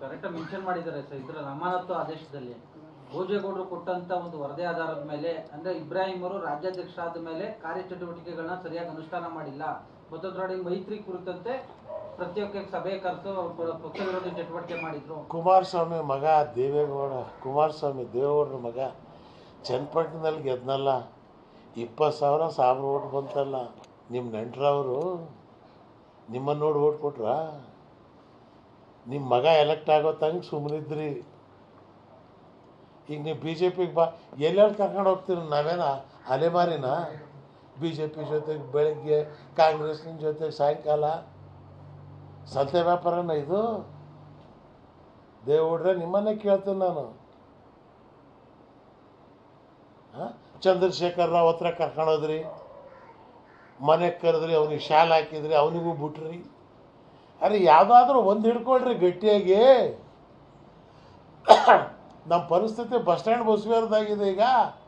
Correct mention ಮಾಡಿದ್ದಾರೆ sir ಇದರ ಅಮಾನತು ಆದೇಶದಲ್ಲಿ ಭೋಜೇಗೌಡರು ಕೊಟ್ಟಂತ ಒಂದು ವರದಿ ಆಧಾರದ ಮೇಲೆ ಅಂದ್ರೆ ಇಬ್ರಾಹಿಂ ಅವರು ರಾಜ್ಯಾಧ್ಯಕ್ಷರಾದ ಮೇಲೆ ಕಾರ್ಯಚಟುವಟಿಕೆಗಳನ್ನ ಸರಿಯಾಗಿ ಅನುಷ್ಠಾನ ಮಾಡಿಲ್ಲ ಮತ್ತೊಂದರೊಳಗೆ ಮೈತ್ರಿ ಕುರಿತಂತೆ ಪ್ರತ್ಯೇಕ ಸಭೆ ಕರೆದು ಅವ್ರು ಪಕ್ಷ ವಿರೋಧಿ ಚಟುವಟಿಕೆ ಮಾಡಿದ್ರು ಕುಮಾರಸ್ವಾಮಿ ಮಗ ದೇವೇಗೌಡ ಕುಮಾರಸ್ವಾಮಿ ದೇವೇಗೌಡರ ಮಗ ಚನ್ನಪಟ್ಟಣದಲ್ಲಿ ಗೆದ್ನಲ್ಲ ಇಪ್ಪತ್ತು ಸಾವಿರ ಸಾವಿರ ಓಟ್ ಬಂತಲ್ಲ ನಿಮ್ಮ ನೆಂಟ್ರವರು ನಿಮ್ಮನ್ನು ನೋಡಿ ಓಟ್ ಕೊಟ್ರಾ ನಿಮ್ಮ ಮಗ ಎಲೆಕ್ಟ್ ಆಗೋ ತಂಗೆ ಸುಮ್ಮನಿದ್ರಿ ಈಗ ನೀವು ಬಿ ಜೆ ಪಿಗೆ ಬಾ ಎಲ್ಲೆಲ್ಲಿ ಕರ್ಕೊಂಡು ಹೋಗ್ತೀರಿ ನಾವೇನ ಅಲೆಮಾರಿನ ಬಿ ಜೆ ಪಿ ಜೊತೆಗೆ ಬೆಳಗ್ಗೆ ಕಾಂಗ್ರೆಸ್ನ ಜೊತೆಗೆ ಸಾಯಂಕಾಲ ಸಂತೆ ವ್ಯಾಪಾರನ ಇದು ದೇವ್ರೆ ನಿಮ್ಮನ್ನೇ ಕೇಳ್ತೀನಿ ನಾನು ಆ? ಚಂದ್ರಶೇಖರ್ ರಾವ್ ಹತ್ರ ಕರ್ಕೊಂಡೋದ್ರಿ ಮನೆಗೆ ಕರೆದ್ರಿ ಅವ್ನಿಗೆ ಶಾಲ್ ಹಾಕಿದ್ರಿ ಅವನಿಗೂ ಬಿಟ್ರಿ ಅರೆ ಯಾವುದಾದ್ರೂ ಒಂದು ಹಿಡ್ಕೊಳ್ರಿ ಗಟ್ಟಿಯಾಗಿ ನಮ್ಮ ಪರಿಸ್ಥಿತಿ ಬಸ್ ಸ್ಟ್ಯಾಂಡ್ ಬಸವೇರ್ದಾಗಿದೆ ಈಗ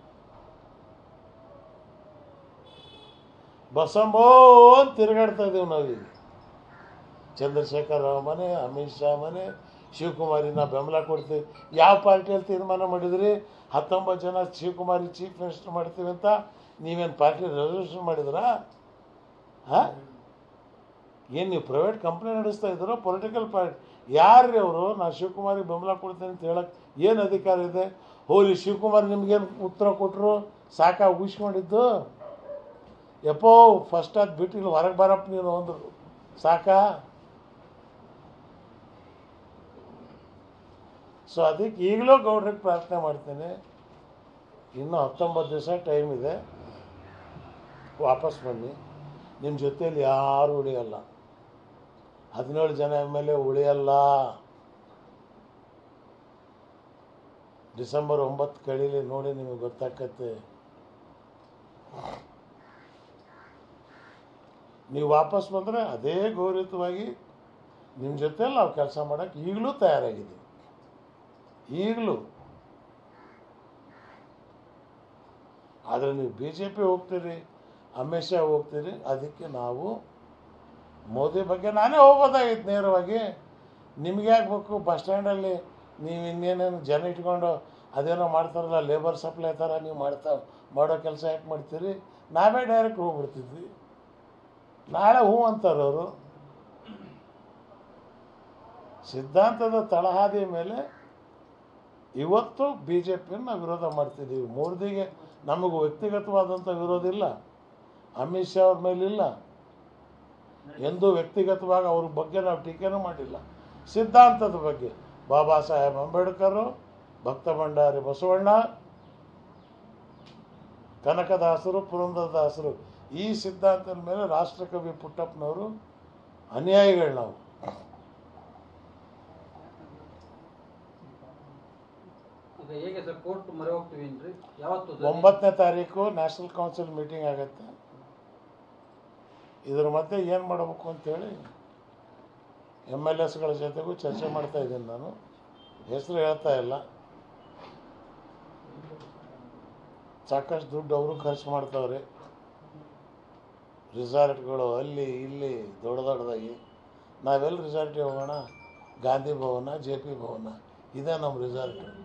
ಬಸಂಬೋ ಅಂತ ತಿರುಗಾಡ್ತಾ ಇದೀವಿ ನಾವೀಗ ಚಂದ್ರಶೇಖರ್ ರಾವ್ ಮನೆ ಅಮಿತ್ ಶಾ ಮನೆ ಶಿವಕುಮಾರಿನ ಬೆಂಬಲ ಕೊಡ್ತೀವಿ ಯಾವ ಪಾರ್ಟಿಯಲ್ಲಿ ತೀರ್ಮಾನ ಮಾಡಿದ್ರಿ ಹತ್ತೊಂಬತ್ತು ಜನ ಶಿವಕುಮಾರಿ ಚೀಫ್ ಮಿನಿಸ್ಟರ್ ಮಾಡ್ತೀವಿ ಅಂತ ನೀವೇನು ಪಾರ್ಟಿ ರೆಸಲ್ಯೂಷನ್ ಮಾಡಿದ್ರಾ ಹಾಂ ಏನು ನೀವು ಪ್ರೈವೇಟ್ ಕಂಪ್ನಿ ನಡೆಸ್ತಾ ಇದ್ದೀರೋ ಪೊಲಿಟಿಕಲ್ ಪಾರ್ಟಿ ಯಾರ್ರಿ ಅವರು ನಾನು ಶಿವಕುಮಾರಿ ಬೆಂಬಲ ಕೊಡ್ತೀನಿ ಅಂತ ಹೇಳಕ್ಕೆ ಏನು ಅಧಿಕಾರ ಇದೆ ಹೋಲಿ ಶಿವಕುಮಾರ್ ನಿಮ್ಗೇನು ಉತ್ತರ ಕೊಟ್ಟರು ಸಾಕ ಉಗಿಸ್ಕೊಂಡಿದ್ದು ಎಪ್ಪೋ ಫಸ್ಟ್ ಅದು ಬಿಟ್ಟು ಇಲ್ಲಿ ಹೊರಗೆ ಬರಪ್ಪ ನೀನು ಅಂದರು ಸಾಕಾ ಸೊ ಅದಕ್ಕೆ ಈಗಲೂ ಗೌಡ್ರಿಗೆ ಪ್ರಾರ್ಥನೆ ಮಾಡ್ತೇನೆ ಇನ್ನೂ ಹತ್ತೊಂಬತ್ತು ದಿವಸ ಟೈಮ್ ಇದೆ ವಾಪಸ್ ಬನ್ನಿ ನಿಮ್ಮ ಜೊತೆಯಲ್ಲಿ ಯಾರು ಉಳಿಯಲ್ಲ ಹದಿನೇಳು ಜನ ಎಮ್ ಎಲ್ ಎ ಉಳಿಯಲ್ಲ ಡಿಸೆಂಬರ್ ಒಂಬತ್ತು ಕಳೀಲಿ ನೋಡಿ ನಿಮಗೆ ಗೊತ್ತಾಕತ್ತೆ ನೀವು ವಾಪಸ್ ಬಂದರೆ ಅದೇ ಗೌರವಯುತವಾಗಿ ನಿಮ್ಮ ಜೊತೆಲಿ ನಾವು ಕೆಲಸ ಮಾಡೋಕ್ಕೆ ಈಗಲೂ ತಯಾರಾಗಿದ್ದೀವಿ ಈಗಲೂ ಆದರೆ ನೀವು ಬಿ ಜೆ ಪಿ ಹೋಗ್ತೀರಿ ಅಮಿತ್ ಶಾ ಹೋಗ್ತೀರಿ ಅದಕ್ಕೆ ನಾವು ಮೋದಿ ಬಗ್ಗೆ ನಾನೇ ಹೋಗ್ಬೋದಾಗಿತ್ತು ನೇರವಾಗಿ ನಿಮ್ಗೆ ಯಾಕೆ ಬಸ್ ಸ್ಟ್ಯಾಂಡಲ್ಲಿ ನೀವು ಇನ್ನೇನೇನು ಜನ ಇಟ್ಕೊಂಡು ಅದೇನೋ ಮಾಡ್ತಾರಲ್ಲ ಲೇಬರ್ ಸಪ್ಲೈ ಥರ ನೀವು ಮಾಡ್ತಾ ಮಾಡೋ ಕೆಲಸ ಯಾಕೆ ಮಾಡ್ತೀರಿ ನಾವೇ ಡೈರೆಕ್ಟ್ ಹೋಗ್ಬಿಡ್ತಿದ್ವಿ ನಾಳೆ ಹ್ಞೂ ಅಂತಾರೆ ಅವರು ಸಿದ್ಧಾಂತದ ತಳಹಾದಿ ಮೇಲೆ ಇವತ್ತು ಬಿ ಜೆ ಪಿಯನ್ನು ನಾವು ವಿರೋಧ ಮಾಡ್ತಿದ್ದೀವಿ ಮೋದಿಗೆ ನಮಗೆ ವ್ಯಕ್ತಿಗತವಾದಂಥ ವಿರೋಧ ಇಲ್ಲ ಅಮಿತ್ ಶಾ ಅವ್ರ ಮೇಲಿಲ್ಲ ಎಂದೂ ವ್ಯಕ್ತಿಗತವಾಗಿ ಅವ್ರ ಬಗ್ಗೆ ನಾವು ಟೀಕೆನೂ ಮಾಡಿಲ್ಲ ಸಿದ್ಧಾಂತದ ಬಗ್ಗೆ ಬಾಬಾ ಸಾಹೇಬ್ ಅಂಬೇಡ್ಕರ್ ಭಕ್ತ ಭಂಡಾರಿ ಬಸವಣ್ಣ ಕನಕದಾಸರು ಪುರಂದರದಾಸರು ಈ ಸಿದ್ಧಾಂತದ ಮೇಲೆ ರಾಷ್ಟ್ರಕವಿ ಪುಟ್ಟಪ್ಪನವರು ಅನ್ಯಾಯಿಗಳು ನಾವು ಈಗ ಹೇಗೆ ಸರ್ ಕೋರ್ಟ್ ಮೊರೆ ಹೋಗ್ತೀವಿ ಏನ್ರಿ ಯಾವತ್ತು ಸರ್? ಒಂಬತ್ತನೇ ತಾರೀಕು ನ್ಯಾಷನಲ್ ಕೌನ್ಸಿಲ್ ಮೀಟಿಂಗ್ ಆಗತ್ತೆ ಇದ್ರ ಮಧ್ಯೆ ಏನು ಮಾಡಬೇಕು ಅಂತೇಳಿ ಎಮ್ ಎಲ್ ಎಸ್ಗಳ ಜೊತೆಗೂ ಚರ್ಚೆ ಮಾಡ್ತಾ ಇದ್ದೀನಿ ನಾನು ಹೆಸರು ಹೇಳ್ತಾ ಇಲ್ಲ ಸಾಕಷ್ಟು ದುಡ್ಡು ಅವರು ಖರ್ಚು ಮಾಡ್ತಾವ್ರೆ ರಿಸಾರ್ಟ್ಗಳು ಅಲ್ಲಿ ಇಲ್ಲಿ ದೊಡ್ಡ ದೊಡ್ಡದಾಗಿ ನಾವೆಲ್ಲ ರಿಸಾರ್ಟಿಗೆ ಹೋಗೋಣ ಗಾಂಧಿ ಭವನ ಜೆ ಪಿ ಭವನ ಇದೇ ನಮ್ಮ ರಿಸಾರ್ಟ್